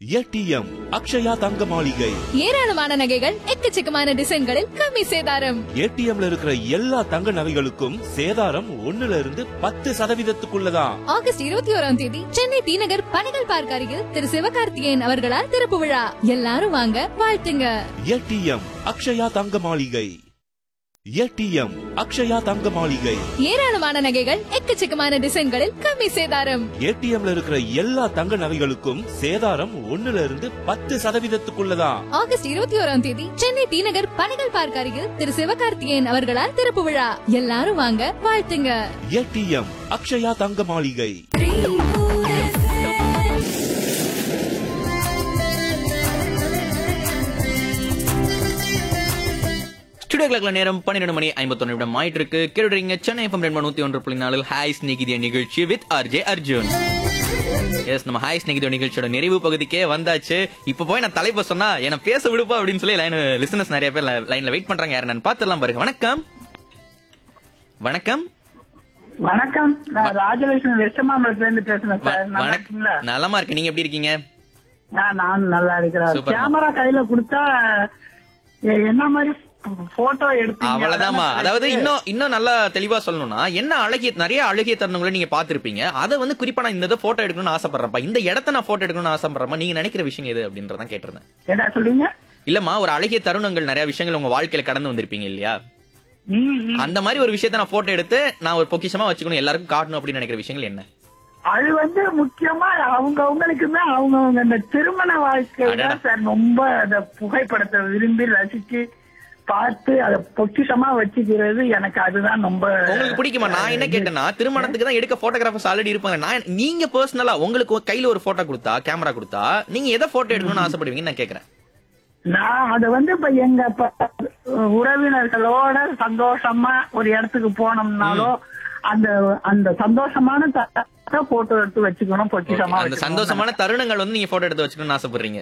ATM Akshaya தங்க மாளிகை ஏராளமான நகைகள் எக்கச்சக்கமான டிசைன்களில் கம்மி சேதாரம் ஏடிஎம்ல இருக்கிற எல்லா தங்க நகைகளுக்கும் சேதாரம் ஒண்ணுல இருந்து பத்து சதவீதத்துக்குள்ளதான் ஆகஸ்ட் இருபத்தி ஓராம் தேதி சென்னை டி நகர் பனகல் பார்க் அருகில் திரு சிவகார்த்திகேயன் அவர்களால் திறப்பு விழா எல்லாரும் வாங்க வாழ்த்துங்க ஏடிஎம் அக்ஷயா தங்க மாளிகை ஏடிஎம் அக்ஷயா தங்க மாளிகை ஏராளமான நகைகள் எக்கச்சக்கமான டிசைன்களில் கம்மி சேதாரம் ஏடிஎம்ல இருக்கிற எல்லா தங்க நகைகளுக்கும் சேதாரம் ஒண்ணுல இருந்து பத்து சதவீதத்துக்குள்ளதான் ஆகஸ்ட் இருபத்தி ஓராம் தேதி சென்னை டி நகர் பனகல் பார்க் அருகில் திரு சிவகார்த்திகேயன் அவர்களால் திறப்பு விழா எல்லாரும் வாங்க வாழ்த்துங்க ஏடிஎம் அக்ஷயா தங்க மாளிகை ஸ்டுடியோ கிளாக்ல நேரம் பன்னிரெண்டு மணி ஐம்பத்தொன்னு நிமிடம் ஆயிட்டு இருக்கு கேடுறீங்க சென்னை எஃப்எம் ரெண்டு நூத்தி ஒன்று புள்ளி நாலு ஹாய் ஸ்நேகிதிய நிகழ்ச்சி வித் ஆர்ஜே அர்ஜுன் எஸ் நம்ம ஹாய் ஸ்நேகிதிய நிகழ்ச்சியோட நிறைவு பகுதிக்கே வந்தாச்சு இப்ப போய் நான் தலைப்ப சொன்னா என்ன பேச விடுப்பா அப்படின்னு சொல்லி லைன் லிசனர்ஸ் நிறைய பேர் லைன்ல வெயிட் பண்றாங்க யாரு நான் பாத்துடலாம் பாருங்க வணக்கம் வணக்கம் வணக்கம் நான் ராஜலட்சுமி வெஸ்டமாம்பலத்துல இருந்து பேசுறேன் வ- சார் நல்லா வணக்கம் இருக்கீங்களா நலமா இருக்கு நீங்க எப்படி இருக்கீங்க நான் நான் நல்லா இருக்கிறேன் சூப்பர். கேமரா கையில கொடுத்தா எ- என்ன மாதிரி போட்டோ எடுத்தீங்க அவ்வளவுதாம்மா அதான் அதாவது correct. இன்னும் இன்னும் நல்லா தெளிவா சொல்லணும்னா என்ன அழகிய நிறைய அழகிய தருணங்களை நீங்க பாத்திருப்பீங்க அதை வந்து குறிப்பா நான் இந்த போட்டோ எடுக்கணும்னு ஆசைப்படுறப்பா இந்த இடத்த நான் போட்டோ எடுக்கணும்னு ஆசைப்படுறப்ப நீங்க நினைக்கிற விஷயம் எது அப்படின்றதான் கேட்டிருந்தேன் என்ன சொல்றீங்க இல்லம்மா ஒரு அழகிய தருணங்கள் நிறைய விஷயங்கள் உங்க வாழ்க்கையில கடந்து வந்திருப்பீங்க இல்லையா ம், ம். அந்த மாதிரி ஒரு விஷயத்த நான் போட்டோ எடுத்து நான் ஒரு பொக்கிஷமா வச்சுக்கணும் எல்லாருக்கும் காட்டணும் அப்படின்னு நினைக்கிற விஷயங்கள் என்ன அது வந்து முக்கியமா அவங்க அவங்களுக்குமே அவங்க அவங்க இந்த திருமண வாழ்க்கை அடடா. தான் சார் ரொம்ப அந்த புகைப்படத்தை விரும்பி ரசிச்சு பார்த்து அதை பொக்கிஷமா வச்சுக்கிறது எனக்கு அதுதான் ரொம்ப உங்களுக்கு பிடிக்குமா நான் என்ன கேட்டேன்னா திருமணத்துக்கு தான் எடுக்க போட்டோகிராஃபர்ஸ் ஆல்ரெடி இருப்பாங்க நான் நீங்க பர்சனலா உங்களுக்கு கையில ஒரு போட்டோ கொடுத்தா கேமரா கொடுத்தா நீங்க எதை போட்டோ எடுக்கணும்னு ஆசைப்படுவீங்கன்னு நான் கேக்குறேன் நான் அத வந்து இப்ப எங்க ப- உறவினர்களோட சந்தோஷமா ஒரு இடத்துக்கு போனோம்னாலோ அந்த அந்த சந்தோஷமான போட்டோ எடுத்து வச்சுக்கணும் பொக்கிஷமா அந்த வச்சுக்கணும். சந்தோஷமான தருணங்கள் வந்து நீங்க போட்டோ எடுத்து வச்சுக்கணும்னு ஆசைப்படுறீங்க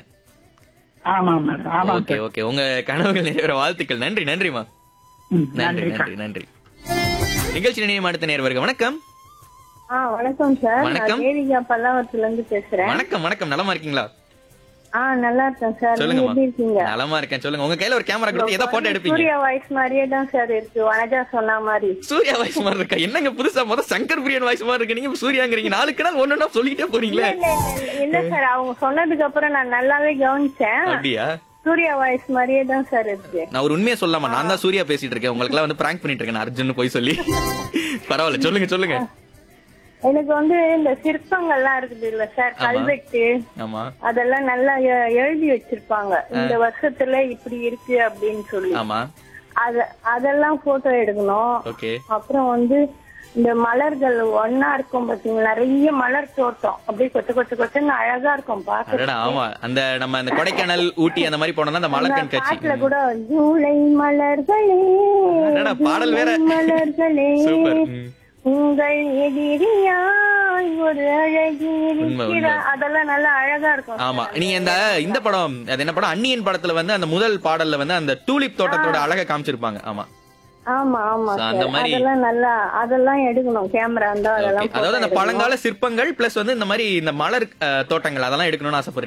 ஆமா மேடம் ஆமா ஓகே ஓகே உங்க கனவுகள் நிறைவேற வாழ்த்துக்கள் நன்றி நன்றிமா ம், நன்றி நன்றி நன்றி நன்றி நிகழ்ச்சி நினைவு அடுத்த நேர் வருக வணக்கம் ஆ வணக்கம் சார் வணக்கம். நான் தேவிகா பல்லாவரத்துல இருந்து பேசுறேன் வணக்கம் வணக்கம் நலமா இருக்கீங்களா ஆ நல்லா இருக்கேன் சார் நீங்க சொல்லுங்கம்மா எப்படி இருக்கீங்க நலமா இருக்கேன் சொல்லுங்க உங்க கையில ஒரு கேமரா கொடுத்து எதை போட்டோ எடுப்பீங்க சூர்யா வாய்ஸ் மாதிரியே தான் சார் இருக்கு வனஜா சொன்ன மாதிரி சூர்யா வாய்ஸ் மாதிரி இருக்கா என்னங்க புதுசா முத சங்கர் பிரியன் வாய்ஸ் மாதிரி இருக்கு நீங்க சூர்யாங்கிறீங்க நாளுக்கு நாள் ஒன்னொன்னா சொல்லிட்டே போறீங்களே இல்ல இல்ல, இல்ல சார் அவங்க சொன்னதுக்கு அப்புறம் நான் நல்லாவே கவனிச்சேன் அப்படியா சூர்யா வாய்ஸ் மாதிரியே தான் சார் இருக்கு நான் ஒரு உண்மையை சொல்லாமா நான் தான் சூர்யா பேசிட்டு இருக்கேன் உங்களுக்கு எல்லாம் வந்து பிராங்க் பண்ணிட்டு இருக்கேன் நான் அர்ஜுன் போய் சொல்லி பரவாயில்ல சொல்லுங்க சொல்லுங்க எனக்கு வந்து இந்த சிற்பங்கள்லாம் இருக்குது இல்ல சார் ஆமா. கல்வெட்டு ஆமா அதெல்லாம் நல்லா எ- எழுதி வச்சிருப்பாங்க இந்த வருஷத்துல இப்படி இருக்கு அப்படின்னு சொல்லி ஆமா அத அதெல்லாம் போட்டோ எடுக்கணும் ஓகே அப்புறம் வந்து இந்த மலர்கள் ஒன்னா இருக்கும் பாத்தீங்களா நிறைய மலர் தோட்டம் அப்படியே கொத்து கொத்து கொத்துன்னு அழகா இருக்கும் பாக்க அடடா ஆமா அந்த நம்ம அந்த கொடைக்கானல் ஊட்டி அந்த மாதிரி போனோம்னா அந்த மலர் கண்காட்சி பாட்டுல கூட ஜூலை மலர்களே அடடா, பாடல் வேற. ஜூலை மலர்களே சூப்பர் ம். உங்கள் எதிரியாய் ஒரு அழகி உண்மை, இருக்கிறார். உண்மை. அதெல்லாம் நல்லா அழகா இருக்கும் ஆமா நீங்க இந்த இந்த படம் அது என்ன படம் அன்னியன் படத்துல வந்து அந்த முதல் பாடல்ல வந்து அந்த டூலிப் தோட்டத்தோட அழகை காமிச்சிருப்பாங்க ஆமா ஆமா ஆமா So, அந்த சார். மாதிரி- அதெல்லாம் நல்லா அதெல்லாம் எடுக்கணும் கேமரா இருந்தா Okay. அதெல்லாம் அதாவது அந்த photo பழங்கால சிற்பங்கள் பிளஸ் வந்து இந்த மாதிரி இந்த மலர் அஹ், தோட்டங்கள் அதெல்லாம் எடுக்கணும்னு ஆசைப்படுறீங்க